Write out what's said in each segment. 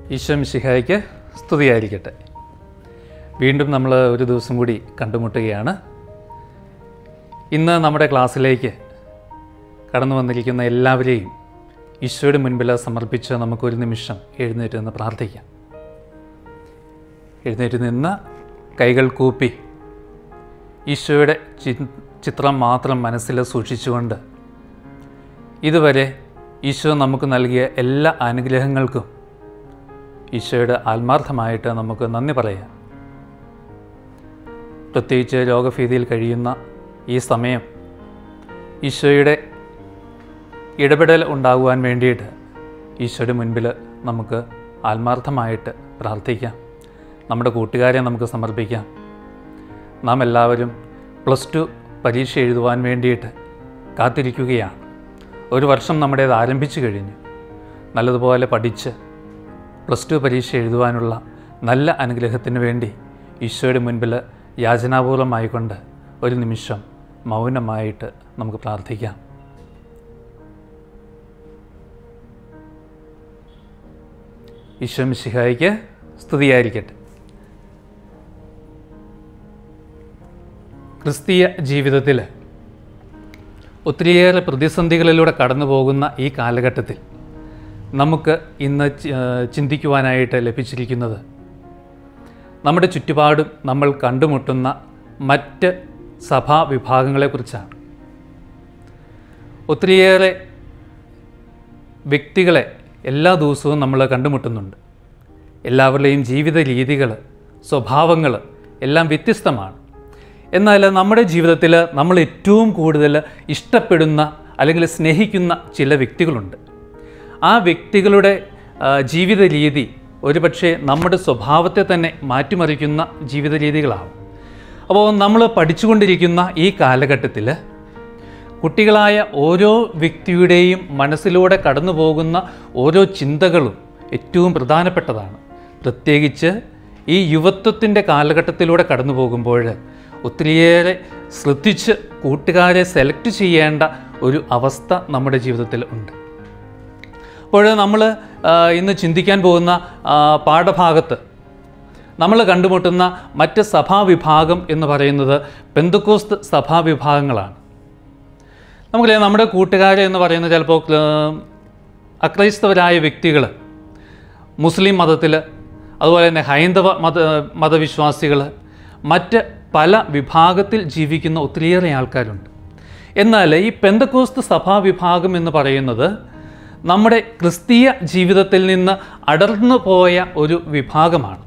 ഈശോ മിശിഹായ്ക്ക് സ്തുതിയായിരിക്കട്ടെ വീണ്ടും നമ്മൾ ഒരു ദിവസം കൂടി കണ്ടുമുട്ടുകയാണ് ഇന്ന് നമ്മുടെ ക്ലാസ്സിലേക്ക് കടന്നു വന്നിരിക്കുന്ന എല്ലാവരെയും ഈശോയുടെ മുൻപിൽ സമർപ്പിച്ച് നമുക്കൊരു നിമിഷം എഴുന്നേറ്റ് നിന്ന് പ്രാർത്ഥിക്കാം എഴുന്നേറ്റ് നിന്ന് കൈകൾ കൂപ്പി ഈശോയുടെ ചി- ചിത്രം മാത്രം മനസ്സിൽ സൂക്ഷിച്ചുകൊണ്ട് ഇതുവരെ ഈശോ നമുക്ക് നൽകിയ എല്ലാ അനുഗ്രഹങ്ങൾക്കും ഈശോയുടെ ആത്മാർത്ഥമായിട്ട് നമുക്ക് നന്ദി പറയാം പ്രത്യേകിച്ച് രോഗഭീതിയിൽ കഴിയുന്ന ഈ സമയം ഈശോയുടെ ഇടപെടൽ ഉണ്ടാകുവാൻ വേണ്ടിയിട്ട് ഈശോയുടെ മുൻപിൽ നമുക്ക് ആത്മാർത്ഥമായിട്ട് പ്രാർത്ഥിക്കാം നമ്മുടെ കൂട്ടുകാരെ നമുക്ക് സമർപ്പിക്കാം നാം എല്ലാവരും പ്ലസ് ടു പരീക്ഷ എഴുതുവാൻ വേണ്ടിയിട്ട് കാത്തിരിക്കുകയാണ് ഒരു വർഷം നമ്മുടേത് ആരംഭിച്ചു കഴിഞ്ഞു നല്ലതുപോലെ പഠിച്ച് പ്ലസ് ടു പരീക്ഷ എഴുതുവാനുള്ള നല്ല അനുഗ്രഹത്തിന് വേണ്ടി ഈശോയുടെ മുൻപിൽ യാചനാപൂർവമായിക്കൊണ്ട് ഒരു നിമിഷം മൗനമായിട്ട് നമുക്ക് പ്രാർത്ഥിക്കാം ഈശോ മിശിഹായിക്ക് സ്തുതിയായിരിക്കട്ടെ ക്രിസ്തീയ ജീവിതത്തിൽ ഒത്തിരിയേറെ പ്രതിസന്ധികളിലൂടെ കടന്നു പോകുന്ന ഈ കാലഘട്ടത്തിൽ നമുക്ക് ഇന്ന് ചി- ആ, ചിന്തിക്കുവാനായിട്ട് ലഭിച്ചിരിക്കുന്നത് നമ്മുടെ ചുറ്റുപാടും നമ്മൾ കണ്ടുമുട്ടുന്ന മറ്റ് സഭാ വിഭാഗങ്ങളെക്കുറിച്ചാണ് ഒത്തിരിയേറെ വ്യക്തികളെ എല്ലാ ദിവസവും നമ്മൾ കണ്ടുമുട്ടുന്നുണ്ട് എല്ലാവരുടെയും ജീവിത രീതികൾ സ്വഭാവങ്ങൾ എല്ലാം വ്യത്യസ്തമാണ് എന്നാൽ നമ്മുടെ ജീവിതത്തിൽ നമ്മൾ ഏറ്റവും കൂടുതൽ ഇഷ്ടപ്പെടുന്ന അല്ലെങ്കിൽ സ്നേഹിക്കുന്ന ചില വ്യക്തികളുണ്ട് ആ വ്യക്തികളുടെ ആ, ജീവിത രീതി ഒരുപക്ഷെ നമ്മുടെ സ്വഭാവത്തെ തന്നെ മാറ്റിമറിക്കുന്ന ജീവിത രീതികളാവും അപ്പോൾ നമ്മൾ പഠിച്ചുകൊണ്ടിരിക്കുന്ന ഈ കാലഘട്ടത്തിൽ കുട്ടികളായ ഓരോ വ്യക്തിയുടെയും മനസ്സിലൂടെ കടന്നു പോകുന്ന ഓരോ ചിന്തകളും ഏറ്റവും പ്രധാനപ്പെട്ടതാണ് പ്രത്യേകിച്ച് ഈ യുവത്വത്തിൻ്റെ കാലഘട്ടത്തിലൂടെ കടന്നു പോകുമ്പോൾ ഒത്തിരിയേറെ ശ്രദ്ധിച്ച് കൂട്ടുകാരെ സെലക്ട് ചെയ്യേണ്ട ഒരു അവസ്ഥ നമ്മുടെ ജീവിതത്തിൽ ഉണ്ട് അപ്പോൾ നമ്മൾ ഇന്ന് ചിന്തിക്കാൻ പോകുന്ന ആ, പാഠഭാഗത്ത് നമ്മൾ കണ്ടുമുട്ടുന്ന മറ്റ് സഭാവിഭാഗം എന്ന് പറയുന്നത് പെന്തക്കോസ്ത് സഭാവിഭാഗങ്ങളാണ് നമുക്കറിയാം നമ്മുടെ കൂട്ടുകാരെ എന്ന് പറയുന്നത് ചിലപ്പോൾ ആ, അക്രൈസ്തവരായ വ്യക്തികൾ മുസ്ലിം മതത്തിൽ അതുപോലെ തന്നെ ഹൈന്ദവ മത മതവിശ്വാസികൾ മറ്റ് പല വിഭാഗത്തിൽ ജീവിക്കുന്ന ഒത്തിരിയേറെ ആൾക്കാരുണ്ട് എന്നാൽ ഈ പെന്തക്കോസ്ത് സഭാവിഭാഗം എന്ന് പറയുന്നത് നമ്മുടെ ക്രിസ്തീയ ജീവിതത്തിൽ നിന്ന് അടർന്നു പോയ ഒരു വിഭാഗമാണ്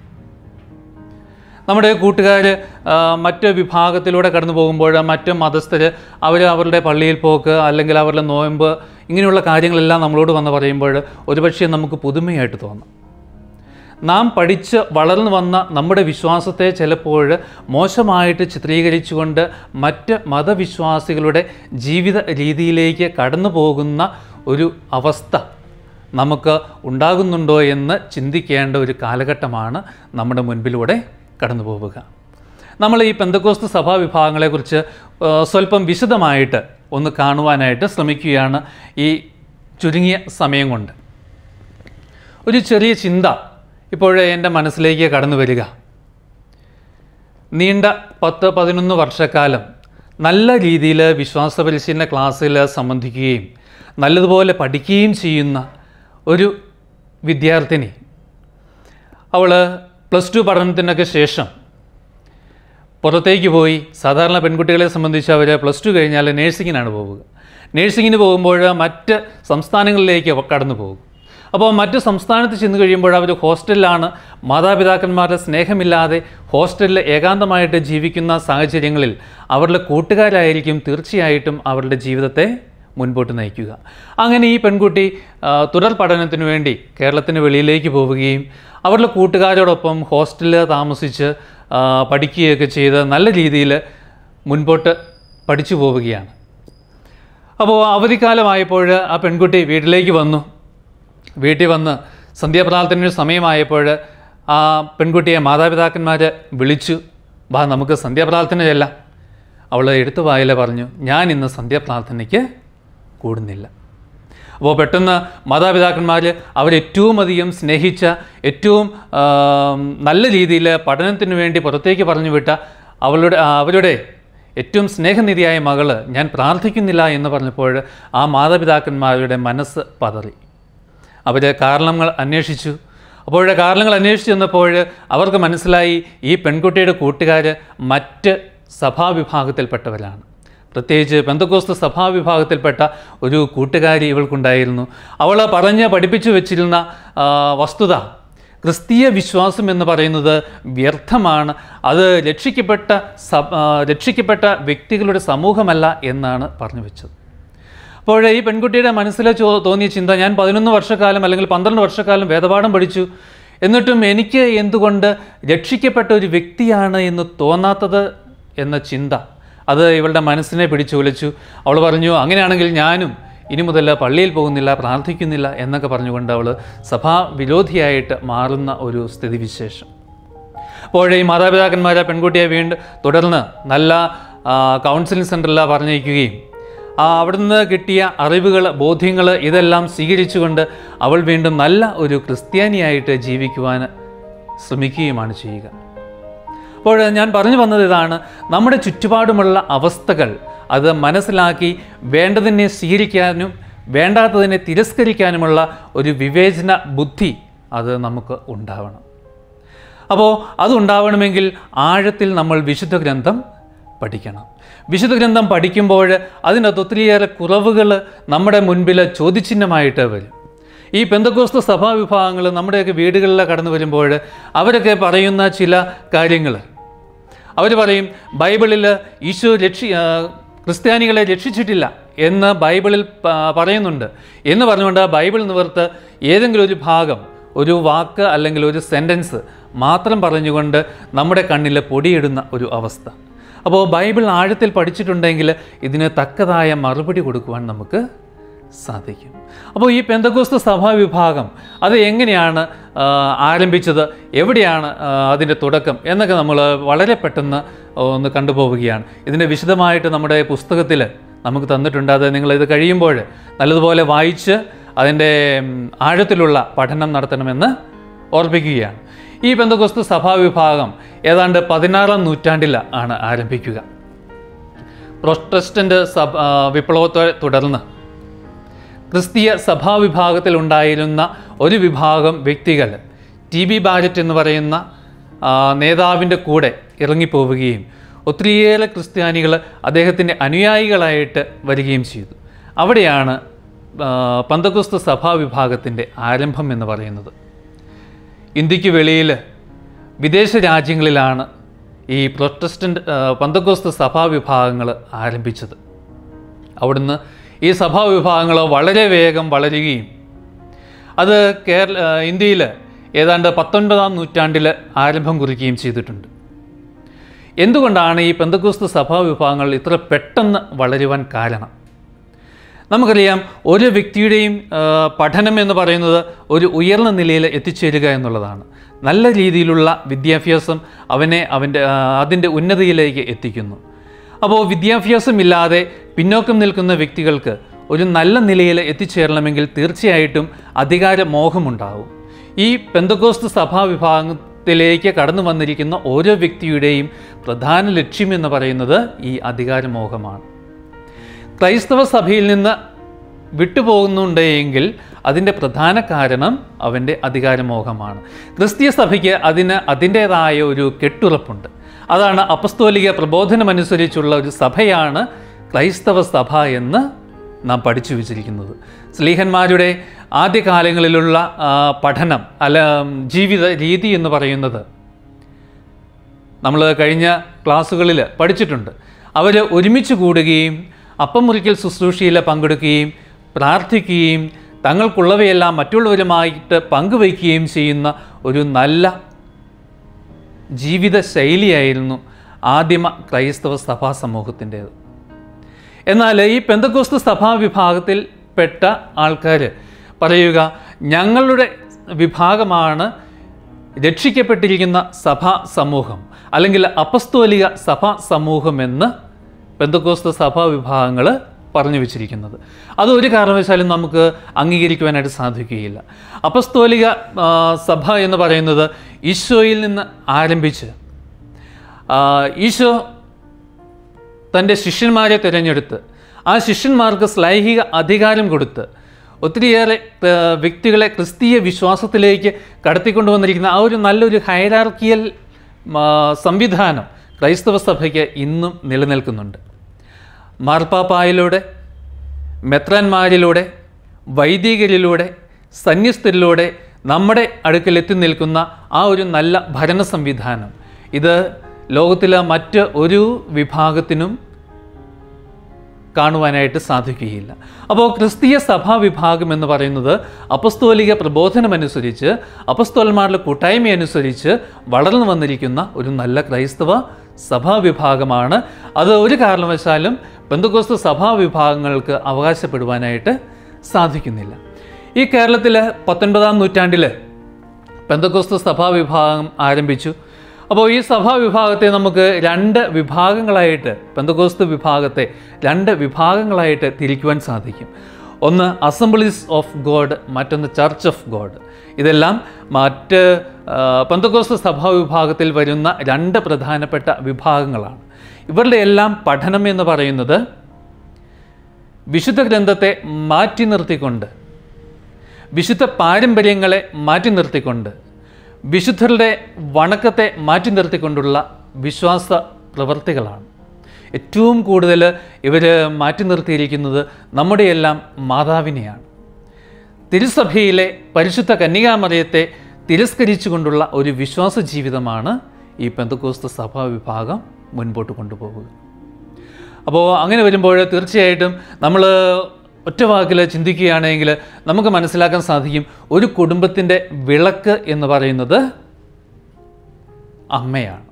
നമ്മുടെ കൂട്ടുകാർ മറ്റ് വിഭാഗത്തിലൂടെ കടന്നു പോകുമ്പോൾ മറ്റ് മതസ്ഥർ അവർ അവരുടെ പള്ളിയിൽ പോക്ക് അല്ലെങ്കിൽ അവരുടെ നോയമ്പ് ഇങ്ങനെയുള്ള കാര്യങ്ങളെല്ലാം നമ്മളോട് വന്ന് പറയുമ്പോൾ ഒരുപക്ഷെ നമുക്ക് പുതുമയായിട്ട് തോന്നും നാം പഠിച്ച് വളർന്നു വന്ന നമ്മുടെ വിശ്വാസത്തെ ചിലപ്പോൾ മോശമായിട്ട് ചിത്രീകരിച്ചുകൊണ്ട് മറ്റ് മതവിശ്വാസികളുടെ ജീവിത രീതിയിലേക്ക് കടന്നു പോകുന്ന ഒരു അവസ്ഥ നമുക്ക് ഉണ്ടാകുന്നുണ്ടോ എന്ന് ചിന്തിക്കേണ്ട ഒരു കാലഘട്ടമാണ് നമ്മുടെ മുൻപിലൂടെ കടന്നു പോവുക നമ്മൾ ഈ പെന്തക്കോസ്ത് സഭാ വിഭാഗങ്ങളെക്കുറിച്ച് ആ, സ്വല്പം വിശദമായിട്ട് ഒന്ന് കാണുവാനായിട്ട് ശ്രമിക്കുകയാണ് ഈ ചുരുങ്ങിയ സമയം കൊണ്ട് ഒരു ചെറിയ ചിന്ത ഇപ്പോഴേ എൻ്റെ മനസ്സിലേക്ക് കടന്നു വരിക നീണ്ട പത്ത് പതിനൊന്ന് വർഷക്കാലം നല്ല രീതിയിൽ വിശ്വാസ പരിശീലന ക്ലാസ്സിൽ സംബന്ധിക്കുകയും നല്ലതുപോലെ പഠിക്കുകയും ചെയ്യുന്ന ഒരു വിദ്യാർത്ഥിനി അവൾ പ്ലസ് ടു പഠനത്തിനൊക്കെ ശേഷം പുറത്തേക്ക് പോയി സാധാരണ പെൺകുട്ടികളെ സംബന്ധിച്ച് അവർ പ്ലസ് ടു കഴിഞ്ഞാൽ നേഴ്സിങ്ങിനാണ് പോവുക നേഴ്സിങ്ങിന് പോകുമ്പോൾ മറ്റ് സംസ്ഥാനങ്ങളിലേക്ക് അവ കടന്നു പോകും അപ്പോൾ മറ്റ് സംസ്ഥാനത്ത് ചെന്ന് കഴിയുമ്പോൾ അവർ ഹോസ്റ്റലിലാണ് മാതാപിതാക്കന്മാരുടെ സ്നേഹമില്ലാതെ ഹോസ്റ്റലിൽ ഏകാന്തമായിട്ട് ജീവിക്കുന്ന സാഹചര്യങ്ങളിൽ അവരുടെ കൂട്ടുകാരായിരിക്കും തീർച്ചയായിട്ടും അവരുടെ ജീവിതത്തെ മുൻപോട്ട് നയിക്കുക അങ്ങനെ ഈ പെൺകുട്ടി ആ, തുടർ പഠനത്തിന് വേണ്ടി കേരളത്തിന് വെളിയിലേക്ക് പോവുകയും അവരുടെ കൂട്ടുകാരോടൊപ്പം ഹോസ്റ്റലിൽ താമസിച്ച് ആ, പഠിക്കുകയൊക്കെ ചെയ്ത് നല്ല രീതിയിൽ മുൻപോട്ട് പഠിച്ചു പോവുകയാണ് അപ്പോൾ അവധിക്കാലമായപ്പോൾ ആ പെൺകുട്ടി വീട്ടിലേക്ക് വന്നു വീട്ടിൽ വന്ന് സന്ധ്യാപ്രാർത്ഥനയുടെ സമയമായപ്പോൾ ആ പെൺകുട്ടിയെ മാതാപിതാക്കന്മാർ വിളിച്ചു വാ നമുക്ക് സന്ധ്യാപ്രാർത്ഥന ചെല്ലാം അവൾ എടുത്തു വായില പറഞ്ഞു ഞാൻ ഇന്ന് സന്ധ്യാപ്രാർത്ഥനയ്ക്ക് കൂടുന്നില്ല അപ്പോൾ പെട്ടെന്ന് മാതാപിതാക്കന്മാർ അവരേറ്റവും അധികം സ്നേഹിച്ച ഏറ്റവും ആ, നല്ല രീതിയിൽ പഠനത്തിന് വേണ്ടി പുറത്തേക്ക് പറഞ്ഞു വിട്ട അവളുടെ ആ, അവരുടെ ഏറ്റവും സ്നേഹനിധിയായ മകള് ഞാൻ പ്രാർത്ഥിക്കുന്നില്ല എന്ന് പറഞ്ഞപ്പോൾ ആ മാതാപിതാക്കന്മാരുടെ മനസ്സ് പതറി അവർ കാരണങ്ങൾ അന്വേഷിച്ചു അപ്പോൾ കാരണങ്ങൾ അന്വേഷിച്ച് ചെന്നപ്പോൾ അവർക്ക് മനസ്സിലായി ഈ പെൺകുട്ടിയുടെ കൂട്ടുകാർ മറ്റ് സഭാവിഭാഗത്തിൽപ്പെട്ടവരാണ് പ്രത്യേകിച്ച് പെന്തക്കോസ്ത് സഭാവിഭാഗത്തിൽപ്പെട്ട ഒരു കൂട്ടുകാരി ഇവൾക്കുണ്ടായിരുന്നു അവൾ പറഞ്ഞ് പഠിപ്പിച്ചു വെച്ചിരുന്ന ആ, വസ്തുത ക്രിസ്തീയ വിശ്വാസം എന്ന് പറയുന്നത് വ്യർത്ഥമാണ് അത് രക്ഷിക്കപ്പെട്ട സ ആ, രക്ഷിക്കപ്പെട്ട വ്യക്തികളുടെ സമൂഹമല്ല എന്നാണ് പറഞ്ഞു വെച്ചത് അപ്പോൾ ഈ പെൺകുട്ടിയുടെ മനസ്സിൽ ചോ തോന്നിയ ചിന്ത ഞാൻ പതിനൊന്ന് വർഷക്കാലം അല്ലെങ്കിൽ പന്ത്രണ്ട് വർഷക്കാലം വേദപാഠം പഠിച്ചു എന്നിട്ടും എനിക്ക് എന്തുകൊണ്ട് രക്ഷിക്കപ്പെട്ട ഒരു വ്യക്തിയാണ് എന്ന് തോന്നാത്തത് എന്ന ചിന്ത അത് ഇവളുടെ മനസ്സിനെ പിടിച്ചു ഉലച്ചു അവൾ പറഞ്ഞു അങ്ങനെയാണെങ്കിൽ ഞാനും ഇനി മുതൽ പള്ളിയിൽ പോകുന്നില്ല പ്രാർത്ഥിക്കുന്നില്ല എന്നൊക്കെ പറഞ്ഞുകൊണ്ട് അവൾ സഭാ വിരോധിയായിട്ട് മാറുന്ന ഒരു സ്ഥിതിവിശേഷം അപ്പോൾ ഈ മാതാപിതാക്കന്മാരെ പെൺകുട്ടിയെ വീണ്ടും തുടർന്ന് നല്ല ആ, കൗൺസിലിംഗ് സെൻറ്ററിൽ പറഞ്ഞയക്കുകയും ആ അവിടുന്ന് കിട്ടിയ അറിവുകൾ ബോധ്യങ്ങൾ ഇതെല്ലാം സ്വീകരിച്ചുകൊണ്ട് അവൾ വീണ്ടും നല്ല ഒരു ക്രിസ്ത്യാനിയായിട്ട് ജീവിക്കുവാൻ ശ്രമിക്കുകയുമാണ് ചെയ്യുക അപ്പോൾ ഞാൻ പറഞ്ഞു വന്നത് ഇതാണ് നമ്മുടെ ചുറ്റുപാടുമുള്ള അവസ്ഥകൾ അത് മനസ്സിലാക്കി വേണ്ടതിനെ സ്വീകരിക്കാനും വേണ്ടാത്തതിനെ തിരസ്കരിക്കാനുമുള്ള ഒരു വിവേചന ബുദ്ധി അത് നമുക്ക് ഉണ്ടാവണം അപ്പോൾ അതുണ്ടാവണമെങ്കിൽ ആഴത്തിൽ നമ്മൾ വിശുദ്ധ ഗ്രന്ഥം പഠിക്കണം വിശുദ്ധ ഗ്രന്ഥം പഠിക്കുമ്പോൾ അതിനകത്ത് ഒത്തിരിയേറെ കുറവുകൾ നമ്മുടെ മുൻപിൽ ചോദ്യചിഹ്നമായിട്ട് വരും ഈ പെന്തക്കോസ്ത സഭാവിഭാഗങ്ങൾ നമ്മുടെയൊക്കെ വീടുകളിൽ കടന്നു വരുമ്പോൾ അവരൊക്കെ പറയുന്ന ചില കാര്യങ്ങൾ അവർ പറയും ബൈബിളിൽ ഈശോ രക്ഷി ആ, ക്രിസ്ത്യാനികളെ രക്ഷിച്ചിട്ടില്ല എന്ന് ബൈബിളിൽ പ- പറയുന്നുണ്ട് എന്ന് പറഞ്ഞുകൊണ്ട് ബൈബിൾ നിവർത്ത് ഏതെങ്കിലും ഒരു ഭാഗം ഒരു വാക്ക് അല്ലെങ്കിൽ ഒരു സെൻറ്റൻസ് മാത്രം പറഞ്ഞുകൊണ്ട് നമ്മുടെ കണ്ണിൽ പൊടിയിടുന്ന ഒരു അവസ്ഥ അപ്പോൾ ബൈബിൾ ആഴത്തിൽ പഠിച്ചിട്ടുണ്ടെങ്കിൽ ഇതിന് തക്കതായ മറുപടി കൊടുക്കുവാൻ നമുക്ക് സാധിക്കും അപ്പോൾ ഈ പെന്തക്കോസ്ത സഭാ വിഭാഗം അത് എങ്ങനെയാണ് ആ, ആരംഭിച്ചത് എവിടെയാണ് ആ, അതിൻ്റെ തുടക്കം എന്നൊക്കെ നമ്മൾ വളരെ പെട്ടെന്ന് ഒന്ന് കണ്ടുപോവുകയാണ് ഇതിൻ്റെ വിശദമായിട്ട് നമ്മുടെ പുസ്തകത്തിൽ നമുക്ക് തന്നിട്ടുണ്ട് അത് നിങ്ങളിത് കഴിയുമ്പോൾ നല്ലതുപോലെ വായിച്ച് അതിൻ്റെ ഉം, ആഴത്തിലുള്ള പഠനം നടത്തണമെന്ന് ഓർപ്പിക്കുകയാണ് ഈ പെന്തക്കോസ്ത സഭാ വിഭാഗം ഏതാണ്ട് പതിനാറാം നൂറ്റാണ്ടിൽ ആണ് ആരംഭിക്കുക പ്രൊട്ടസ്റ്റൻ്റ് സഭ ആ, വിപ്ലവത്തെ തുടർന്ന് ക്രിസ്തീയ സഭാവിഭാഗത്തിൽ ഉണ്ടായിരുന്ന ഒരു വിഭാഗം വ്യക്തികൾ ടി ബി ബാരറ്റ് എന്ന് പറയുന്ന ആ, നേതാവിൻ്റെ കൂടെ ഇറങ്ങിപ്പോവുകയും ഒത്തിരിയേറെ ക്രിസ്ത്യാനികൾ അദ്ദേഹത്തിൻ്റെ അനുയായികളായിട്ട് വരികയും ചെയ്തു അവിടെയാണ് ആ, പന്തക്കുസ്ത സഭാവിഭാഗത്തിൻ്റെ ആരംഭം എന്ന് പറയുന്നത് ഇന്ത്യക്ക് വെളിയിൽ വിദേശ രാജ്യങ്ങളിലാണ് ഈ പ്രൊട്ടസ്റ്റൻ്റ് പന്തക്കോസ്ത സഭാവിഭാഗങ്ങൾ ആരംഭിച്ചത് അവിടുന്ന് ഈ സഭാവിഭാഗങ്ങൾ വളരെ വേഗം വളരുകയും അത് കേരള ഇന്ത്യയിൽ ഏതാണ്ട് പത്തൊൻപതാം നൂറ്റാണ്ടിൽ ആരംഭം കുറിക്കുകയും ചെയ്തിട്ടുണ്ട് എന്തുകൊണ്ടാണ് ഈ പെന്തക്കോസ്ത സഭാവിഭാഗങ്ങൾ ഇത്ര പെട്ടെന്ന് വളരുവാൻ കാരണം നമുക്കറിയാം ഒരു വ്യക്തിയുടെയും ആ, പഠനം എന്ന് പറയുന്നത് ഒരു ഉയർന്ന നിലയിൽ എത്തിച്ചേരുക എന്നുള്ളതാണ് നല്ല രീതിയിലുള്ള വിദ്യാഭ്യാസം അവനെ അവൻ്റെ ആ, അതിൻ്റെ ഉന്നതിയിലേക്ക് എത്തിക്കുന്നു അപ്പോൾ വിദ്യാഭ്യാസമില്ലാതെ പിന്നോക്കം നിൽക്കുന്ന വ്യക്തികൾക്ക് ഒരു നല്ല നിലയിൽ എത്തിച്ചേരണമെങ്കിൽ തീർച്ചയായിട്ടും അധികാര മോഹമുണ്ടാവും ഈ പെന്തക്കോസ്ത് സഭാവിഭാഗത്തിലേക്ക് കടന്നു വന്നിരിക്കുന്ന ഓരോ വ്യക്തിയുടെയും പ്രധാന ലക്ഷ്യം എന്ന് പറയുന്നത് ഈ അധികാരമോഹമാണ് ക്രൈസ്തവ സഭയിൽ നിന്ന് വിട്ടുപോകുന്നുണ്ടെങ്കിൽ അതിൻ്റെ പ്രധാന കാരണം അവൻ്റെ അധികാരമോഹമാണ് ക്രിസ്തീയ സഭയ്ക്ക് അതിന് അതിൻ്റേതായ ഒരു കെട്ടുറപ്പുണ്ട് അതാണ് അപസ്തോലിക പ്രബോധനമനുസരിച്ചുള്ള ഒരു സഭയാണ് ക്രൈസ്തവ സഭ എന്ന് നാം പഠിച്ചു വച്ചിരിക്കുന്നത് സ്ലീഹന്മാരുടെ ആദ്യകാലങ്ങളിലുള്ള ആ, പഠനം അല്ല ഉം, ജീവിത രീതി എന്ന് പറയുന്നത് നമ്മൾ കഴിഞ്ഞ ക്ലാസ്സുകളിൽ പഠിച്ചിട്ടുണ്ട് അവർ ഒരുമിച്ച് കൂടുകയും അപ്പം മുറിക്കൽ ശുശ്രൂഷയിൽ പങ്കെടുക്കുകയും പ്രാർത്ഥിക്കുകയും തങ്ങൾക്കുള്ളവയെല്ലാം മറ്റുള്ളവരുമായിട്ട് പങ്കുവയ്ക്കുകയും ചെയ്യുന്ന ഒരു നല്ല ജീവിത ശൈലിയായിരുന്നു ആദിമ ക്രൈസ്തവ സഭാ സമൂഹത്തിൻ്റേത് എന്നാൽ ഈ പെന്തക്കോസ്ത് സഭാ വിഭാഗത്തിൽപ്പെട്ട ആൾക്കാർ പറയുക ഞങ്ങളുടെ വിഭാഗമാണ് രക്ഷിക്കപ്പെട്ടിരിക്കുന്ന സഭാ സമൂഹം അല്ലെങ്കിൽ അപസ്തോലിക സഭാ സമൂഹം എന്ന് പെന്തക്കോസ്ത സഭാ വിഭാഗങ്ങൾ പറഞ്ഞു വെച്ചിരിക്കുന്നത് അത് ഒരു കാരണവശാലും നമുക്ക് അംഗീകരിക്കുവാനായിട്ട് സാധിക്കുകയില്ല അപസ്തോലിക ആ, സഭ എന്ന് പറയുന്നത് ഈശോയിൽ നിന്ന് ആരംഭിച്ച് ആ, ഈശോ തൻ്റെ ശിഷ്യന്മാരെ തിരഞ്ഞെടുത്ത് ആ ശിഷ്യന്മാർക്ക് ശ്ലൈഹിക അധികാരം കൊടുത്ത് ഒത്തിരിയേറെ ആ, വ്യക്തികളെ ക്രിസ്തീയ വിശ്വാസത്തിലേക്ക് കടത്തിക്കൊണ്ടുവന്നിരിക്കുന്ന ആ ഒരു നല്ലൊരു ഹൈറാർക്കിയൽ സംവിധാനം ക്രൈസ്തവ സഭയ്ക്ക് ഇന്നും നിലനിൽക്കുന്നുണ്ട് മാർപ്പാപ്പായിലൂടെ മെത്രാന്മാരിലൂടെ വൈദികരിലൂടെ സന്യസ്തരിലൂടെ നമ്മുടെ അടുക്കൽ എത്തി നിൽക്കുന്ന ആ ഒരു നല്ല ഭരണ സംവിധാനം ഇത് ലോകത്തിലെ മറ്റ് ഒരു വിഭാഗത്തിനും കാണുവാനായിട്ട് സാധിക്കുകയില്ല അപ്പോൾ ക്രിസ്തീയ സഭാ വിഭാഗം എന്ന് പറയുന്നത് അപസ്തോലിക പ്രബോധനമനുസരിച്ച് അപസ്തോലന്മാരുടെ കൂട്ടായ്മയനുസരിച്ച് വളർന്നു വന്നിരിക്കുന്ന ഒരു നല്ല ക്രൈസ്തവ സഭാ വിഭാഗമാണ് അത് ഒരു കാരണവശാലും ബന്ധുക്കോസ്തു സഭാ വിഭാഗങ്ങൾക്ക് അവകാശപ്പെടുവാനായിട്ട് സാധിക്കുന്നില്ല ഈ കേരളത്തിൽ പത്തൊൻപതാം നൂറ്റാണ്ടിൽ പെന്തക്കോസ്തു സഭാ വിഭാഗം ആരംഭിച്ചു അപ്പോൾ ഈ സഭാ വിഭാഗത്തെ നമുക്ക് രണ്ട് വിഭാഗങ്ങളായിട്ട് പെന്തക്കോസ്തു വിഭാഗത്തെ രണ്ട് വിഭാഗങ്ങളായിട്ട് തിരിക്കുവാൻ സാധിക്കും ഒന്ന് അസംബ്ലീസ് ഓഫ് ഗോഡ് മറ്റൊന്ന് ചർച്ച് ഓഫ് ഗോഡ് ഇതെല്ലാം മറ്റ് ആ, പെന്തക്കോസ്തു സഭാ വിഭാഗത്തിൽ വരുന്ന രണ്ട് പ്രധാനപ്പെട്ട വിഭാഗങ്ങളാണ് ഇവരുടെ എല്ലാം പഠനം എന്ന് പറയുന്നത് വിശുദ്ധ ഗ്രന്ഥത്തെ മാറ്റി നിർത്തിക്കൊണ്ട് വിശുദ്ധ പാരമ്പര്യങ്ങളെ മാറ്റി നിർത്തിക്കൊണ്ട് വിശുദ്ധരുടെ വണക്കത്തെ മാറ്റി നിർത്തിക്കൊണ്ടുള്ള വിശ്വാസ പ്രവർത്തികളാണ് ഏറ്റവും കൂടുതൽ ഇവർ മാറ്റി നിർത്തിയിരിക്കുന്നത് നമ്മുടെയെല്ലാം മാതാവിനെയാണ് തിരുസഭയിലെ പരിശുദ്ധ കന്യകാമറിയത്തെ തിരസ്കരിച്ചുകൊണ്ടുള്ള ഒരു വിശ്വാസ ജീവിതമാണ് ഈ പെന്തക്കോസ്ത സഭാ വിഭാഗം മുൻപോട്ട് കൊണ്ടുപോകുക അപ്പോൾ അങ്ങനെ വരുമ്പോൾ തീർച്ചയായിട്ടും നമ്മൾ ഒറ്റ വാക്കിൽ ചിന്തിക്കുകയാണെങ്കിൽ നമുക്ക് മനസ്സിലാക്കാൻ സാധിക്കും ഒരു കുടുംബത്തിൻ്റെ വിളക്ക് എന്ന് പറയുന്നത് അമ്മയാണ്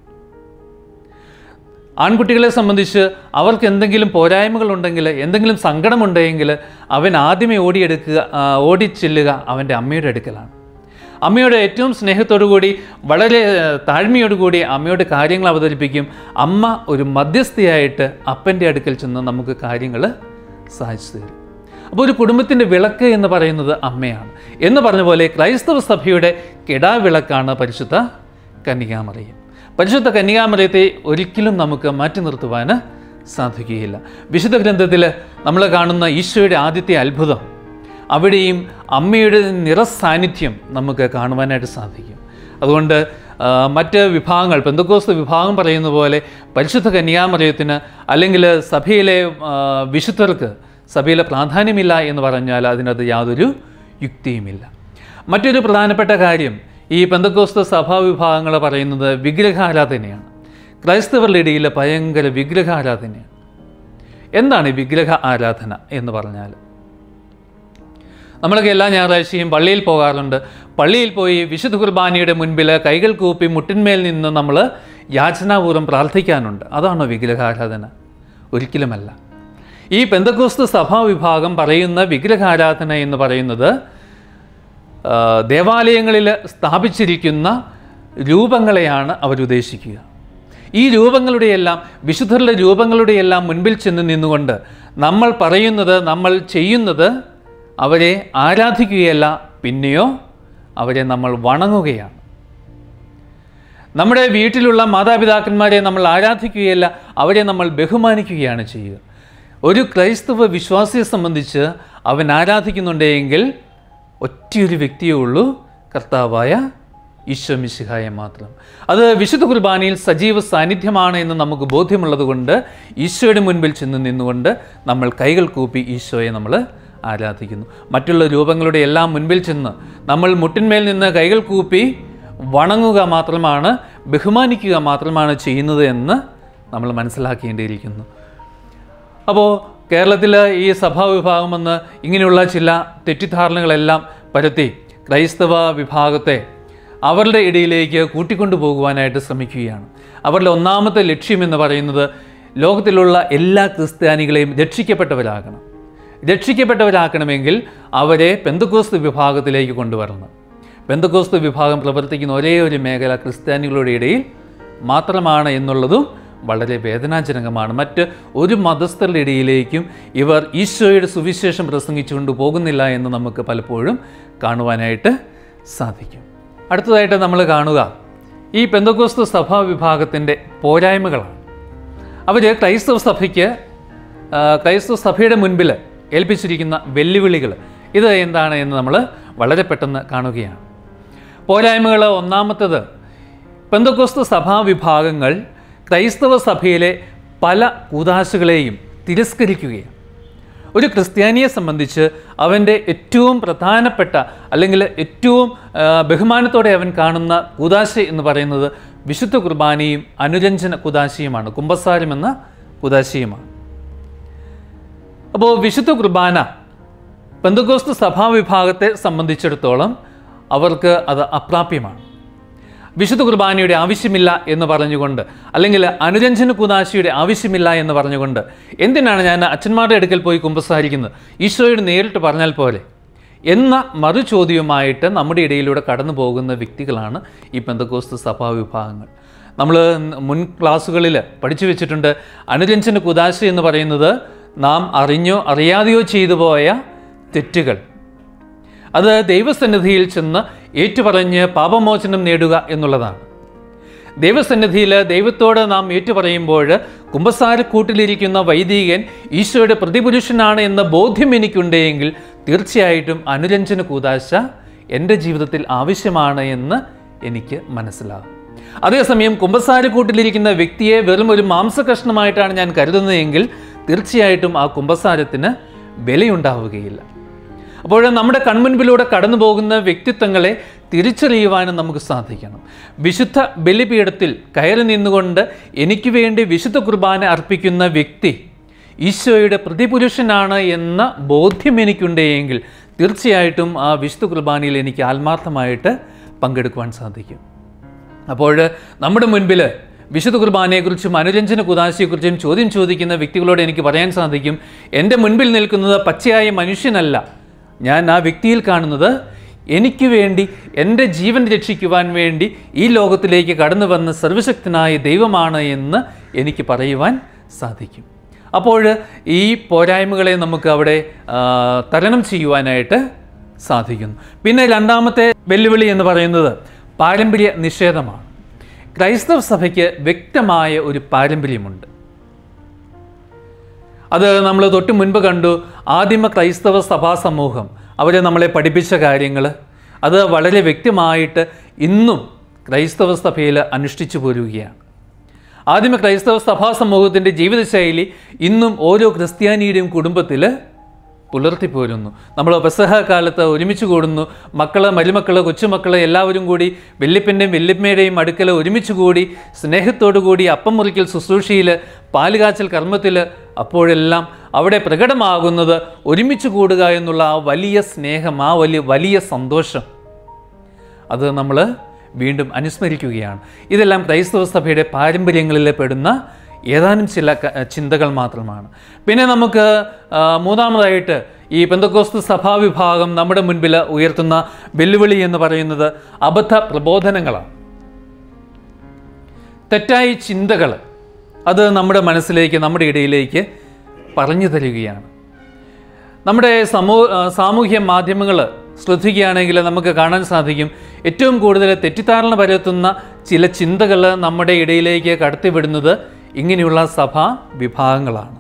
ആൺകുട്ടികളെ സംബന്ധിച്ച് അവർക്ക് എന്തെങ്കിലും പോരായ്മകളുണ്ടെങ്കിൽ എന്തെങ്കിലും സങ്കടമുണ്ടെങ്കിൽ അവൻ ആദ്യമേ ഓടിയെടുക്കുക ആ, ഓടിച്ചെല്ലുക അവൻ്റെ അമ്മയുടെ അടുക്കലാണ് അമ്മയുടെ ഏറ്റവും സ്നേഹത്തോടുകൂടി വളരെ ഏഹ്, താഴ്മയോടുകൂടി അമ്മയോട് കാര്യങ്ങൾ അവതരിപ്പിക്കും അമ്മ ഒരു മധ്യസ്ഥയായിട്ട് അപ്പൻ്റെ അടുക്കൽ ചെന്ന് നമുക്ക് കാര്യങ്ങൾ സാധിച്ചു തരും അപ്പോൾ ഒരു കുടുംബത്തിൻ്റെ വിളക്ക് എന്ന് പറയുന്നത് അമ്മയാണ് എന്ന് പറഞ്ഞ പോലെ ക്രൈസ്തവ സഭയുടെ കെടാവിളക്കാണ് പരിശുദ്ധ കന്യകാമറിയം പരിശുദ്ധ കന്യകാമറിയത്തെ ഒരിക്കലും നമുക്ക് മാറ്റി നിർത്തുവാൻ സാധിക്കുകയില്ല വിശുദ്ധ ഗ്രന്ഥത്തിൽ നമ്മൾ കാണുന്ന ഈശോയുടെ ആദ്യത്തെ അത്ഭുതം അവിടെയും അമ്മയുടെ നിറസാന്നിധ്യം നമുക്ക് കാണുവാനായിട്ട് സാധിക്കും അതുകൊണ്ട് ആ, മറ്റ് വിഭാഗങ്ങൾ പെന്തക്കോസ്ത് വിഭാഗം പറയുന്ന പോലെ പരിശുദ്ധ കന്യാമറിയത്തിന് അല്ലെങ്കിൽ സഭയിലെ ആ, വിശുദ്ധർക്ക് സഭയിലെ പ്രാധാന്യമില്ല എന്ന് പറഞ്ഞാൽ അതിനകത്ത് യാതൊരു യുക്തിയുമില്ല മറ്റൊരു പ്രധാനപ്പെട്ട കാര്യം ഈ പെന്തക്കോസ്ത സഭാ വിഭാഗങ്ങൾ പറയുന്നത് വിഗ്രഹാരാധനയാണ് ക്രൈസ്തവരുടെ ഇടയിൽ ഭയങ്കര വിഗ്രഹാരാധനയാണ് എന്താണ് ഈ വിഗ്രഹ ആരാധന എന്ന് പറഞ്ഞാൽ നമ്മളൊക്കെ എല്ലാ ഞായറാഴ്ചയും പള്ളിയിൽ പോകാറുണ്ട് പള്ളിയിൽ പോയി വിശുദ്ധ കുർബാനയുടെ മുൻപിൽ കൈകൾ കൂപ്പി മുട്ടിന്മേൽ നിന്ന് നമ്മൾ യാചനാപൂർവ്വം പ്രാർത്ഥിക്കാനുണ്ട് അതാണോ വിഗ്രഹാരാധന ഒരിക്കലുമല്ല ഈ പെന്തക്കോസ്ത് സഭാ വിഭാഗം പറയുന്ന വിഗ്രഹാരാധന എന്ന് പറയുന്നത് ആ, ദേവാലയങ്ങളിൽ സ്ഥാപിച്ചിരിക്കുന്ന രൂപങ്ങളെയാണ് അവരുദ്ദേശിക്കുക ഈ രൂപങ്ങളുടെയെല്ലാം വിശുദ്ധരുടെ രൂപങ്ങളുടെയെല്ലാം മുൻപിൽ ചെന്ന് നിന്നുകൊണ്ട് നമ്മൾ പറയുന്നത് നമ്മൾ ചെയ്യുന്നത് അവരെ ആരാധിക്കുകയല്ല പിന്നെയോ അവരെ നമ്മൾ വണങ്ങുകയാണ് നമ്മുടെ വീട്ടിലുള്ള മാതാപിതാക്കന്മാരെ നമ്മൾ ആരാധിക്കുകയല്ല അവരെ നമ്മൾ ബഹുമാനിക്കുകയാണ് ചെയ്യുക ഒരു ക്രൈസ്തവ വിശ്വാസിയെ സംബന്ധിച്ച് അവൻ ആരാധിക്കുന്നുണ്ടെങ്കിൽ ഒറ്റയൊരു വ്യക്തിയേ ഉള്ളൂ കർത്താവായ ഈശോ മിശിഹായ മാത്രം അത് വിശുദ്ധ കുർബാനയിൽ സജീവ സാന്നിധ്യമാണ് എന്ന് നമുക്ക് ബോധ്യമുള്ളത് കൊണ്ട് ഈശോയുടെ മുൻപിൽ ചെന്ന് നിന്നുകൊണ്ട് നമ്മൾ കൈകൾ കൂപ്പി ഈശോയെ നമ്മൾ ആരാധിക്കുന്നു മറ്റുള്ള രൂപങ്ങളുടെ എല്ലാം മുൻപിൽ ചെന്ന് നമ്മൾ മുട്ടിന്മേൽ നിന്ന് കൈകൾ കൂപ്പി വണങ്ങുക മാത്രമാണ് ബഹുമാനിക്കുക മാത്രമാണ് ചെയ്യുന്നത് എന്ന് നമ്മൾ മനസ്സിലാക്കേണ്ടിയിരിക്കുന്നു അപ്പോൾ കേരളത്തിൽ ഈ സഭാ വിഭാഗം വന്ന് ഇങ്ങനെയുള്ള ചില തെറ്റിദ്ധാരണകളെല്ലാം പരത്തി ക്രൈസ്തവ വിഭാഗത്തെ അവരുടെ ഇടയിലേക്ക് കൂട്ടിക്കൊണ്ടു പോകുവാനായിട്ട് ശ്രമിക്കുകയാണ് അവരുടെ ഒന്നാമത്തെ ലക്ഷ്യം എന്ന് പറയുന്നത് ലോകത്തിലുള്ള എല്ലാ ക്രിസ്ത്യാനികളെയും രക്ഷിക്കപ്പെട്ടവരാകണം രക്ഷിക്കപ്പെട്ടവരാക്കണമെങ്കിൽ അവരെ പെന്തക്കോസ്ത് വിഭാഗത്തിലേക്ക് കൊണ്ടുവരണം പെന്തക്കോസ്ത് വിഭാഗം പ്രവർത്തിക്കുന്ന ഒരേ ഒരു മേഖല ക്രിസ്ത്യാനികളുടെ ഇടയിൽ മാത്രമാണ് എന്നുള്ളതും വളരെ വേദനാജനകമാണ് മറ്റ് ഒരു മതസ്ഥരുടെ ഇടയിലേക്കും ഇവർ ഈശോയുടെ സുവിശേഷം പ്രസംഗിച്ചുകൊണ്ട് പോകുന്നില്ല എന്ന് നമുക്ക് പലപ്പോഴും കാണുവാനായിട്ട് സാധിക്കും അടുത്തതായിട്ട് നമ്മൾ കാണുക ഈ പെന്തക്കോസ്തു സഭാ വിഭാഗത്തിൻ്റെ പോരായ്മകളാണ് അവർ ക്രൈസ്തവ സഭയ്ക്ക് ആ, ക്രൈസ്തവ സഭയുടെ മുൻപിൽ ഏൽപ്പിച്ചിരിക്കുന്ന വെല്ലുവിളികൾ ഇത് എന്താണ് എന്ന് നമ്മൾ വളരെ പെട്ടെന്ന് കാണുകയാണ് പോരായ്മകൾ ഒന്നാമത്തത് പെന്തക്കോസ്തു സഭാ വിഭാഗങ്ങൾ ക്രൈസ്തവ സഭയിലെ പല കൂതാശകളെയും തിരസ്കരിക്കുകയാണ് ഒരു ക്രിസ്ത്യാനിയെ സംബന്ധിച്ച് അവൻ്റെ ഏറ്റവും പ്രധാനപ്പെട്ട അല്ലെങ്കിൽ ഏറ്റവും ആ, ബഹുമാനത്തോടെ അവൻ കാണുന്ന കൂതാശ എന്ന് പറയുന്നത് വിശുദ്ധ കുർബാനയും അനുരഞ്ജന കുതാശയുമാണ് കുംഭസാരം എന്ന കുതാശയുമാണ് അപ്പോൾ വിശുദ്ധ കുർബാന പെന്തകോസ്തു സഭാവിഭാഗത്തെ സംബന്ധിച്ചിടത്തോളം അവർക്ക് അത് അപ്രാപ്യമാണ് വിശുദ്ധ കുർബാനയുടെ ആവശ്യമില്ല എന്ന് പറഞ്ഞുകൊണ്ട് അല്ലെങ്കിൽ അനുരഞ്ജന കുദാശിയുടെ ആവശ്യമില്ല എന്ന് പറഞ്ഞുകൊണ്ട് എന്തിനാണ് ഞാൻ അച്ഛന്മാരുടെ അടുക്കൽ പോയി കുമ്പസാരിക്കുന്നത് ഈശോയോട് നേരിട്ട് പറഞ്ഞാൽ പോലെ എന്ന മറു ചോദ്യവുമായിട്ട് നമ്മുടെ ഇടയിലൂടെ കടന്നു പോകുന്ന വ്യക്തികളാണ് ഈ പെന്തക്കോസ്തു സഭാ വിഭാഗങ്ങൾ നമ്മൾ മുൻ ക്ലാസ്സുകളിൽ പഠിച്ചു വെച്ചിട്ടുണ്ട് അനുരഞ്ജന കുദാശ എന്ന് പറയുന്നത് നാം അറിഞ്ഞോ അറിയാതെയോ ചെയ്തു പോയ തെറ്റുകൾ അത് ദൈവസന്നിധിയിൽ ചെന്ന് ഏറ്റുപറഞ്ഞ് പാപമോചനം നേടുക എന്നുള്ളതാണ് ദൈവസന്നിധിയിൽ ദൈവത്തോട് നാം ഏറ്റുപറയുമ്പോൾ കുമ്പസാരക്കൂട്ടിലിരിക്കുന്ന വൈദികൻ ഈശോയുടെ പ്രതിപുരുഷനാണ് എന്ന ബോധ്യം എനിക്കുണ്ടെങ്കിൽ തീർച്ചയായിട്ടും അനുരഞ്ജന കൂതാശ എൻ്റെ ജീവിതത്തിൽ ആവശ്യമാണ് എന്ന് എനിക്ക് മനസ്സിലാകും അതേസമയം കുമ്പസാരക്കൂട്ടിലിരിക്കുന്ന വ്യക്തിയെ വെറും ഒരു മാംസകഷ്ണമായിട്ടാണ് ഞാൻ കരുതുന്നതെങ്കിൽ തീർച്ചയായിട്ടും ആ കുമ്പസാരത്തിന് വിലയുണ്ടാവുകയില്ല അപ്പോൾ നമ്മുടെ കൺമുൻപിലൂടെ കടന്നു പോകുന്ന വ്യക്തിത്വങ്ങളെ തിരിച്ചറിയുവാനും നമുക്ക് സാധിക്കണം വിശുദ്ധ ബലിപീഠത്തിൽ കയറി നിന്നുകൊണ്ട് എനിക്ക് വേണ്ടി വിശുദ്ധ കുർബാന അർപ്പിക്കുന്ന വ്യക്തി ഈശോയുടെ പ്രതിപുരുഷനാണ് എന്ന ബോധ്യം എനിക്കുണ്ടെങ്കിൽ തീർച്ചയായിട്ടും ആ വിശുദ്ധ കുർബാനയിൽ എനിക്ക് ആത്മാർത്ഥമായിട്ട് പങ്കെടുക്കുവാൻ സാധിക്കും അപ്പോൾ നമ്മുടെ മുൻപിൽ വിശുദ്ധ കുർബാനയെക്കുറിച്ചും അനുരഞ്ജന കുദാശയെക്കുറിച്ചും ചോദ്യം ചോദിക്കുന്ന വ്യക്തികളോട് എനിക്ക് പറയാൻ സാധിക്കും എൻ്റെ മുൻപിൽ നിൽക്കുന്നത് പച്ചയായ മനുഷ്യനല്ല ഞാൻ ആ വ്യക്തിയിൽ കാണുന്നത് എനിക്ക് വേണ്ടി എൻ്റെ ജീവൻ രക്ഷിക്കുവാൻ വേണ്ടി ഈ ലോകത്തിലേക്ക് കടന്നു വന്ന സർവശക്തനായ ദൈവമാണ് എന്ന് എനിക്ക് പറയുവാൻ സാധിക്കും അപ്പോൾ ഈ പോരായ്മകളെ നമുക്ക് അവിടെ ആ, തരണം ചെയ്യുവാനായിട്ട് സാധിക്കുന്നു പിന്നെ രണ്ടാമത്തെ വെല്ലുവിളി എന്ന് പറയുന്നത് പാരമ്പര്യ നിഷേധമാണ് ക്രൈസ്തവ സഭയ്ക്ക് വ്യക്തമായ ഒരു പാരമ്പര്യമുണ്ട് അത് നമ്മൾ തൊട്ട് മുൻപ് കണ്ടു ആദിമ ക്രൈസ്തവ സഭാ സമൂഹം അവർ നമ്മളെ പഠിപ്പിച്ച കാര്യങ്ങൾ അത് വളരെ വ്യക്തമായിട്ട് ഇന്നും ക്രൈസ്തവ സഭയിൽ അനുഷ്ഠിച്ചു പോരുകയാണ് ആദിമ ക്രൈസ്തവ സഭാ സമൂഹത്തിൻ്റെ ജീവിതശൈലി ഇന്നും ഓരോ ക്രിസ്ത്യാനിയുടെയും കുടുംബത്തിൽ പുലർത്തിപ്പോരുന്നു നമ്മൾ പെസഹ കാലത്ത് ഒരുമിച്ച് കൂടുന്നു മക്കള് മരുമക്കള് കൊച്ചുമക്കള് എല്ലാവരും കൂടി വല്യപ്പൻ്റെയും വല്യമ്മയുടെയും അടുക്കൽ ഒരുമിച്ച് കൂടി സ്നേഹത്തോടു കൂടി അപ്പം മുറിക്കൽ ശുശ്രൂഷയിൽ പാലുകാച്ചൽ കർമ്മത്തിൽ അപ്പോഴെല്ലാം അവിടെ പ്രകടമാകുന്നത് ഒരുമിച്ച് കൂടുക എന്നുള്ള ആ വലിയ സ്നേഹം ആ വലിയ വലിയ സന്തോഷം അത് നമ്മൾ വീണ്ടും അനുസ്മരിക്കുകയാണ് ഇതെല്ലാം ക്രൈസ്തവ സഭയുടെ പാരമ്പര്യങ്ങളിൽ പെടുന്ന ഏതാനും ചില ക- ചിന്തകൾ മാത്രമാണ് പിന്നെ നമുക്ക് ആ, മൂന്നാമതായിട്ട് ഈ പെന്തക്കോസ്തു സഭാവിഭാഗം നമ്മുടെ മുൻപിൽ ഉയർത്തുന്ന വെല്ലുവിളി എന്ന് പറയുന്നത് അബദ്ധ പ്രബോധനങ്ങളാണ് തെറ്റായ ചിന്തകൾ അത് നമ്മുടെ മനസ്സിലേക്ക് നമ്മുടെ ഇടയിലേക്ക് പറഞ്ഞു തരികയാണ് നമ്മുടെ സമൂ ആ, സാമൂഹ്യ മാധ്യമങ്ങൾ ശ്രദ്ധിക്കുകയാണെങ്കിൽ നമുക്ക് കാണാൻ സാധിക്കും ഏറ്റവും കൂടുതൽ തെറ്റിദ്ധാരണ പരത്തുന്ന ചില ചിന്തകൾ നമ്മുടെ ഇടയിലേക്ക് കടത്തിവിടുന്നത് ഇങ്ങനെയുള്ള സഭാ വിഭാഗങ്ങളാണ്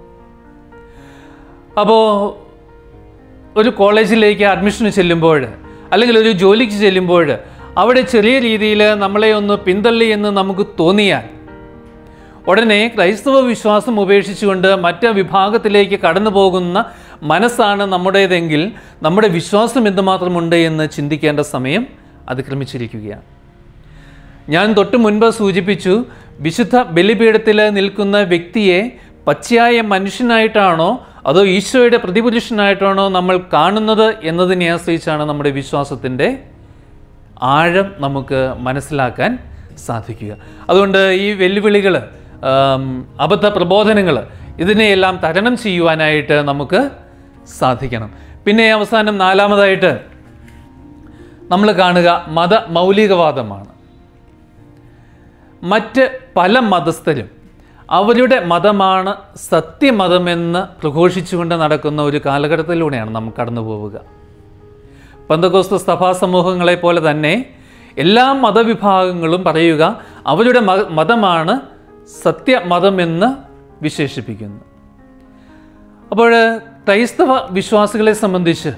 അപ്പോൾ ഒരു കോളേജിലേക്ക് അഡ്മിഷന് ചെല്ലുമ്പോൾ അല്ലെങ്കിൽ ഒരു ജോലിക്ക് ചെല്ലുമ്പോൾ അവിടെ ചെറിയ രീതിയിൽ നമ്മളെ ഒന്ന് പിന്തള്ളി എന്ന് നമുക്ക് തോന്നിയാൽ ഉടനെ ക്രൈസ്തവ വിശ്വാസം ഉപേക്ഷിച്ചുകൊണ്ട് മറ്റ് വിഭാഗത്തിലേക്ക് കടന്നു പോകുന്ന മനസ്സാണ് നമ്മുടേതെങ്കിൽ നമ്മുടെ വിശ്വാസം എന്തുമാത്രമുണ്ട് എന്ന് ചിന്തിക്കേണ്ട സമയം അതിക്രമിച്ചിരിക്കുകയാണ് ഞാൻ തൊട്ട് മുൻപ് സൂചിപ്പിച്ചു വിശുദ്ധ ബലിപീഠത്തിൽ നിൽക്കുന്ന വ്യക്തിയെ പച്ചയായ മനുഷ്യനായിട്ടാണോ അതോ ഈശോയുടെ പ്രതിപുരുഷനായിട്ടാണോ നമ്മൾ കാണുന്നത് എന്നതിനെ ആശ്രയിച്ചാണ് നമ്മുടെ വിശ്വാസത്തിൻ്റെ ആഴം നമുക്ക് മനസ്സിലാക്കാൻ സാധിക്കുക അതുകൊണ്ട് ഈ വെല്ലുവിളികൾ അബദ്ധ പ്രബോധനങ്ങൾ ഇതിനെയെല്ലാം തരണം ചെയ്യുവാനായിട്ട് നമുക്ക് സാധിക്കണം പിന്നെ അവസാനം നാലാമതായിട്ട് നമ്മൾ കാണുക മത മൗലികവാദമാണ് മറ്റ് പല മതസ്ഥരും അവരുടെ മതമാണ് സത്യമതമെന്ന് പ്രഘോഷിച്ചുകൊണ്ട് നടക്കുന്ന ഒരു കാലഘട്ടത്തിലൂടെയാണ് നമ്മൾ കടന്നു പോവുക പന്തകോസ്ത സഭാ സമൂഹങ്ങളെ പോലെ തന്നെ എല്ലാ മതവിഭാഗങ്ങളും പറയുക അവരുടെ മ- മതമാണ് സത്യമതമെന്ന് വിശേഷിപ്പിക്കുന്നു അപ്പോൾ ക്രൈസ്തവ വിശ്വാസികളെ സംബന്ധിച്ച്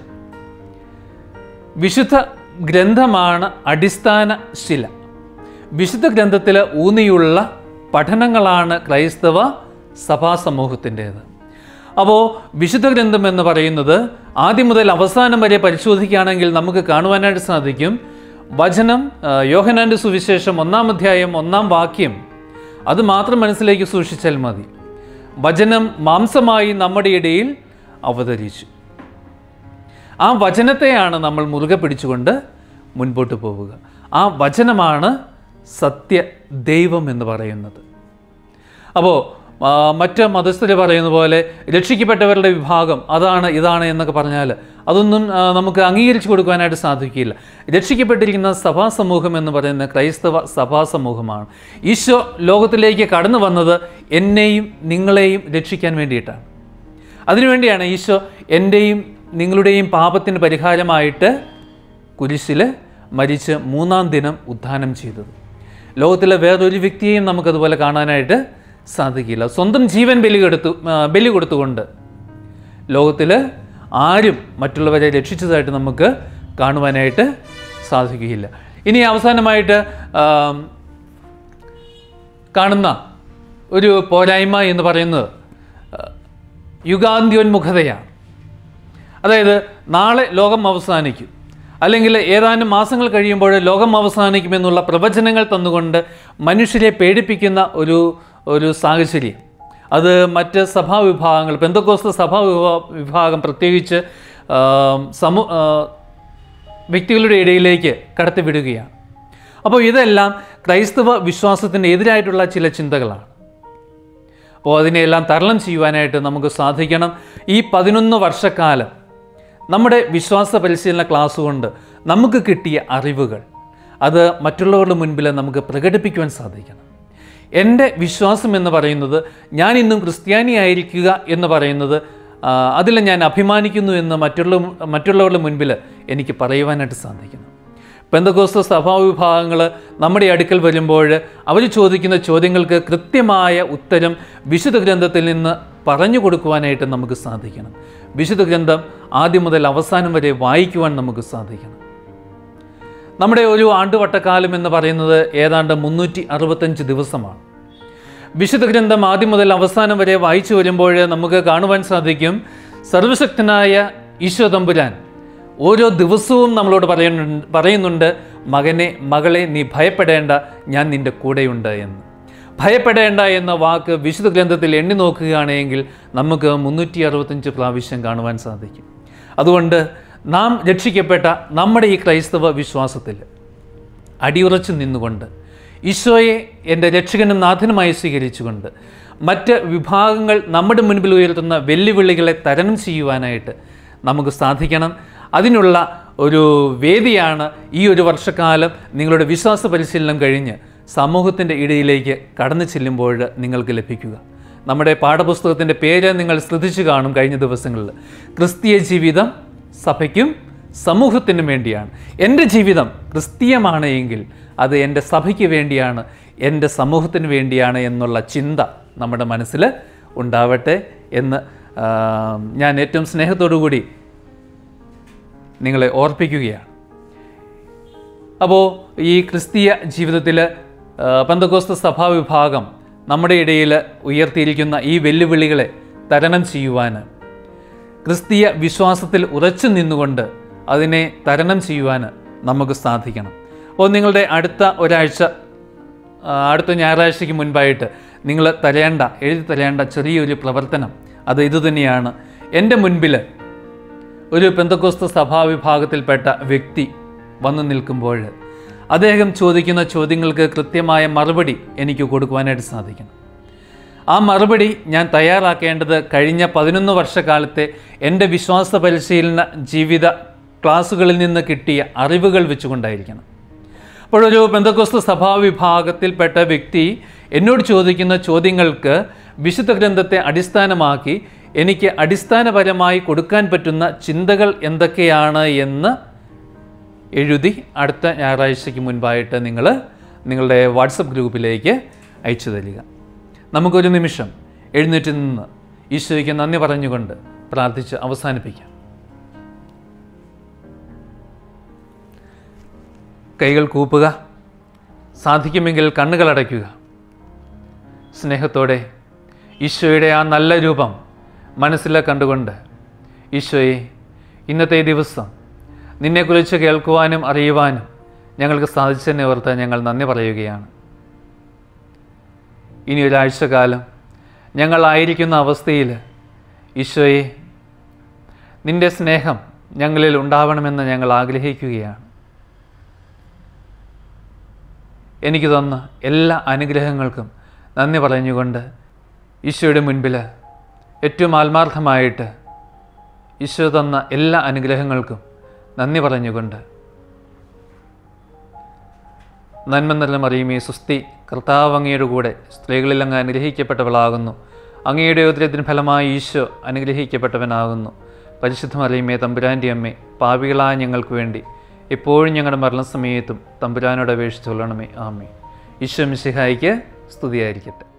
വിശുദ്ധ ഗ്രന്ഥമാണ് അടിസ്ഥാന ശില വിശുദ്ധ ഗ്രന്ഥത്തിൽ ഊന്നിയുള്ള പഠനങ്ങളാണ് ക്രൈസ്തവ സഭാ സമൂഹത്തിൻ്റേത് അപ്പോൾ വിശുദ്ധ ഗ്രന്ഥം എന്ന് പറയുന്നത് ആദ്യം മുതൽ അവസാനം വരെ പരിശോധിക്കുകയാണെങ്കിൽ നമുക്ക് കാണുവാനായിട്ട് സാധിക്കും വചനം ആ, യോഹന്നാൻ്റെ സുവിശേഷം ഒന്നാം അധ്യായം ഒന്നാം വാക്യം അത് മാത്രം മനസ്സിലേക്ക് സൂക്ഷിച്ചാൽ മതി വചനം മാംസമായി നമ്മുടെ ഇടയിൽ അവതരിച്ചു ആ വചനത്തെയാണ് നമ്മൾ മുറുകെ പിടിച്ചുകൊണ്ട് മുൻപോട്ട് പോവുക ആ വചനമാണ് സത്യ ദൈവം എന്ന് പറയുന്നത് അപ്പോൾ മറ്റ് മതസ്ഥർ പറയുന്ന പോലെ രക്ഷിക്കപ്പെട്ടവരുടെ വിഭാഗം അതാണ് ഇതാണ് എന്നൊക്കെ പറഞ്ഞാൽ അതൊന്നും ആ, നമുക്ക് അംഗീകരിച്ചു കൊടുക്കാനായിട്ട് സാധിക്കില്ല രക്ഷിക്കപ്പെട്ടിരിക്കുന്ന സഭാ സമൂഹം എന്ന് പറയുന്ന ക്രൈസ്തവ സഭാ സമൂഹമാണ് ഈശോ ലോകത്തിലേക്ക് കടന്നു വന്നത് എന്നെയും നിങ്ങളെയും രക്ഷിക്കാൻ വേണ്ടിയിട്ടാണ് അതിനുവേണ്ടിയാണ് ഈശോ എൻ്റെയും നിങ്ങളുടെയും പാപത്തിന് പരിഹാരമായിട്ട് കുരിശിൽ മരിച്ച് മൂന്നാം ദിനം ഉദ്ധാനം ചെയ്തത് ലോകത്തിലെ വേറൊരു വ്യക്തിയെയും നമുക്കതുപോലെ കാണാനായിട്ട് സാധിക്കില്ല സ്വന്തം ജീവൻ ബലി കൊടുത്തു ആ, ബലി കൊടുത്തുകൊണ്ട് ലോകത്തിൽ ആരും മറ്റുള്ളവരെ രക്ഷിച്ചതായിട്ട് നമുക്ക് കാണുവാനായിട്ട് സാധിക്കുകയില്ല ഇനി അവസാനമായിട്ട് ആം, കാണുന്ന ഒരു പോരായ്മ എന്ന് പറയുന്നത് ആ, യുഗാന്ത്യോന്മുഖതയാണ് അതായത് നാളെ ലോകം അവസാനിക്കും അല്ലെങ്കിൽ ഏതാനും മാസങ്ങൾ കഴിയുമ്പോൾ ലോകം അവസാനിക്കുമെന്നുള്ള പ്രവചനങ്ങൾ തന്നുകൊണ്ട് മനുഷ്യരെ പേടിപ്പിക്കുന്ന ഒരു ഒരു സാഹചര്യം അത് മറ്റ് സഭാവിഭാഗങ്ങൾ പെന്തക്കോസ്ത സഭാ വിഭാ- വിഭാഗം പ്രത്യേകിച്ച് ആ, സമൂ ആ, വ്യക്തികളുടെ ഇടയിലേക്ക് കടത്തിവിടുകയാണ് അപ്പോൾ ഇതെല്ലാം ക്രൈസ്തവ വിശ്വാസത്തിന് എതിരായിട്ടുള്ള ചില ചിന്തകളാണ് അപ്പോൾ അതിനെയെല്ലാം തരണം ചെയ്യുവാനായിട്ട് നമുക്ക് സാധിക്കണം ഈ പതിനൊന്ന് വർഷക്കാലം നമ്മുടെ വിശ്വാസ പരിശീലന ക്ലാസ് കൊണ്ട് നമുക്ക് കിട്ടിയ അറിവുകൾ അത് മറ്റുള്ളവരുടെ മുൻപിൽ നമുക്ക് പ്രകടിപ്പിക്കുവാൻ സാധിക്കണം എൻ്റെ വിശ്വാസം എന്ന് പറയുന്നത് ഞാൻ ഇന്നും ക്രിസ്ത്യാനിയായിരിക്കുക എന്ന് പറയുന്നത് ആ, അതിൽ ഞാൻ അഭിമാനിക്കുന്നു എന്ന് മറ്റുള്ള മറ്റുള്ളവരുടെ മുൻപിൽ എനിക്ക് പറയുവാനായിട്ട് സാധിക്കണം പെന്തകോസ്ത സഭാവിഭാഗങ്ങൾ നമ്മുടെ അടുക്കൽ വരുമ്പോൾ അവർ ചോദിക്കുന്ന ചോദ്യങ്ങൾക്ക് കൃത്യമായ ഉത്തരം വിശുദ്ധ ഗ്രന്ഥത്തിൽ നിന്ന് പറഞ്ഞു കൊടുക്കുവാനായിട്ട് നമുക്ക് സാധിക്കണം വിശുദ്ധ ഗ്രന്ഥം ആദ്യം മുതൽ അവസാനം വരെ വായിക്കുവാൻ നമുക്ക് സാധിക്കണം നമ്മുടെ ഒരു ആണ്ടുവട്ടക്കാലം എന്ന് പറയുന്നത് ഏതാണ്ട് മുന്നൂറ്റി അറുപത്തഞ്ച് ദിവസമാണ് വിശുദ്ധ ഗ്രന്ഥം ആദ്യം മുതൽ അവസാനം വരെ വായിച്ചു വരുമ്പോൾ നമുക്ക് കാണുവാൻ സാധിക്കും സർവശക്തനായ ഈശോ തമ്പുരാൻ ഓരോ ദിവസവും നമ്മളോട് പറയുന്നുണ്ട് പറയുന്നുണ്ട് മകനെ മകളെ നീ ഭയപ്പെടേണ്ട ഞാൻ നിൻ്റെ കൂടെയുണ്ട് എന്ന് ഭയപ്പെടേണ്ട എന്ന വാക്ക് വിശുദ്ധ ഗ്രന്ഥത്തിൽ എണ്ണി നോക്കുകയാണെങ്കിൽ നമുക്ക് മുന്നൂറ്റി അറുപത്തഞ്ച് പ്രാവശ്യം കാണുവാൻ സാധിക്കും അതുകൊണ്ട് നാം രക്ഷിക്കപ്പെട്ട നമ്മുടെ ഈ ക്രൈസ്തവ വിശ്വാസത്തിൽ അടിയുറച്ചു നിന്നുകൊണ്ട് ഈശോയെ എൻ്റെ രക്ഷകനും നാഥനുമായി സ്വീകരിച്ചുകൊണ്ട് മറ്റ് വിഭാഗങ്ങൾ നമ്മുടെ മുൻപിൽ ഉയർത്തുന്ന വെല്ലുവിളികളെ തരണം ചെയ്യുവാനായിട്ട് നമുക്ക് സാധിക്കണം അതിനുള്ള ഒരു വേദിയാണ് ഈ ഒരു വർഷക്കാലം നിങ്ങളുടെ വിശ്വാസ പരിശീലനം കഴിഞ്ഞ് സമൂഹത്തിൻ്റെ ഇടയിലേക്ക് കടന്നു ചെല്ലുമ്പോൾ നിങ്ങൾക്ക് ലഭിക്കുക നമ്മുടെ പാഠപുസ്തകത്തിൻ്റെ പേര് നിങ്ങൾ ശ്രദ്ധിച്ചു കാണും കഴിഞ്ഞ ദിവസങ്ങളിൽ ക്രിസ്തീയ ജീവിതം സഭയ്ക്കും സമൂഹത്തിനും വേണ്ടിയാണ് എൻ്റെ ജീവിതം ക്രിസ്തീയമാണ് എങ്കിൽ അത് എൻ്റെ സഭയ്ക്ക് വേണ്ടിയാണ് എൻ്റെ സമൂഹത്തിന് വേണ്ടിയാണ് എന്നുള്ള ചിന്ത നമ്മുടെ മനസ്സിൽ ഉണ്ടാവട്ടെ എന്ന് ആ, ഞാൻ ഏറ്റവും സ്നേഹത്തോടു കൂടി നിങ്ങളെ ഓർപ്പിക്കുകയാണ് അപ്പോൾ ഈ ക്രിസ്തീയ ജീവിതത്തിൽ പന്തകോസ്ത സഭാ വിഭാഗം നമ്മുടെ ഇടയിൽ ഉയർത്തിയിരിക്കുന്ന ഈ വെല്ലുവിളികളെ തരണം ചെയ്യുവാൻ ക്രിസ്തീയ വിശ്വാസത്തിൽ ഉറച്ചു നിന്നുകൊണ്ട് അതിനെ തരണം ചെയ്യുവാൻ നമുക്ക് സാധിക്കണം അപ്പോൾ നിങ്ങളുടെ അടുത്ത ഒരാഴ്ച ആ, അടുത്ത ഞായറാഴ്ചയ്ക്ക് മുൻപായിട്ട് നിങ്ങൾ തരേണ്ട എഴുതി തരേണ്ട ചെറിയൊരു പ്രവർത്തനം അത് ഇതുതന്നെയാണ് എൻ്റെ മുൻപിൽ ഒരു പെന്തക്കോസ്ത സഭാവിഭാഗത്തിൽപ്പെട്ട വ്യക്തി വന്നു നിൽക്കുമ്പോൾ അദ്ദേഹം ചോദിക്കുന്ന ചോദ്യങ്ങൾക്ക് കൃത്യമായ മറുപടി എനിക്ക് കൊടുക്കുവാനായിട്ട് സാധിക്കണം ആ മറുപടി ഞാൻ തയ്യാറാക്കേണ്ടത് കഴിഞ്ഞ പതിനൊന്ന് വർഷക്കാലത്തെ എൻ്റെ വിശ്വാസ പരിശീലന ജീവിത ക്ലാസ്സുകളിൽ നിന്ന് കിട്ടിയ അറിവുകൾ വെച്ചുകൊണ്ടായിരിക്കണം അപ്പോഴൊരു പെന്തക്കോസ്ത സഭാവിഭാഗത്തിൽപ്പെട്ട വ്യക്തി എന്നോട് ചോദിക്കുന്ന ചോദ്യങ്ങൾക്ക് വിശുദ്ധ ഗ്രന്ഥത്തെ അടിസ്ഥാനമാക്കി എനിക്ക് അടിസ്ഥാനപരമായി കൊടുക്കാൻ പറ്റുന്ന ചിന്തകൾ എന്തൊക്കെയാണ് എന്ന് എഴുതി അടുത്ത ഞായറാഴ്ചയ്ക്ക് മുൻപായിട്ട് നിങ്ങൾ നിങ്ങളുടെ വാട്സപ്പ് ഗ്രൂപ്പിലേക്ക് അയച്ചു തരിക നമുക്കൊരു നിമിഷം എഴുന്നേറ്റ് നിന്ന് ഈശോയ്ക്ക് നന്ദി പറഞ്ഞുകൊണ്ട് പ്രാർത്ഥിച്ച് അവസാനിപ്പിക്കാം കൈകൾ കൂപ്പുക സാധിക്കുമെങ്കിൽ കണ്ണുകൾ അടയ്ക്കുക സ്നേഹത്തോടെ ഈശോയുടെ ആ നല്ല രൂപം മനസ്സിലെ കണ്ടുകൊണ്ട് ഈശോയെ ഇന്നത്തെ ഈ ദിവസം നിന്നെക്കുറിച്ച് കേൾക്കുവാനും അറിയുവാനും ഞങ്ങൾക്ക് സാധിച്ചതിനെ ഓർത്ത് ഞങ്ങൾ നന്ദി പറയുകയാണ് ഇനി ഒരാഴ്ച കാലം ഞങ്ങളായിരിക്കുന്ന അവസ്ഥയിൽ ഈശോയെ നിന്റെ സ്നേഹം ഞങ്ങളിൽ ഉണ്ടാവണമെന്ന് ഞങ്ങൾ ആഗ്രഹിക്കുകയാണ് എനിക്ക് തന്ന എല്ലാ അനുഗ്രഹങ്ങൾക്കും നന്ദി പറഞ്ഞുകൊണ്ട് ഈശോയുടെ മുൻപിൽ ഏറ്റവും ആത്മാർത്ഥമായിട്ട് ഈശോ തന്ന എല്ലാ അനുഗ്രഹങ്ങൾക്കും നന്ദി പറഞ്ഞുകൊണ്ട് നന്മ നിറഞ്ഞ മറിയുമേ സുസ്തി കർത്താവ് അങ്ങയുടെ കൂടെ സ്ത്രീകളിൽ അങ്ങ് അനുഗ്രഹിക്കപ്പെട്ടവളാകുന്നു അങ്ങയുടെ ഉദരത്തിന് ഫലമായി ഈശോ അനുഗ്രഹിക്കപ്പെട്ടവനാകുന്നു പരിശുദ്ധ മറിയുമേ തമ്പുരാൻ്റെ അമ്മേ പാപികളായ ഞങ്ങൾക്ക് വേണ്ടി എപ്പോഴും ഞങ്ങളുടെ മരണസമയത്തും തമ്പുരാനോട് അപേക്ഷിച്ചുകൊള്ളണമേ ആമേ ഈശോ മിശിഹായിക്ക് സ്തുതിയായിരിക്കട്ടെ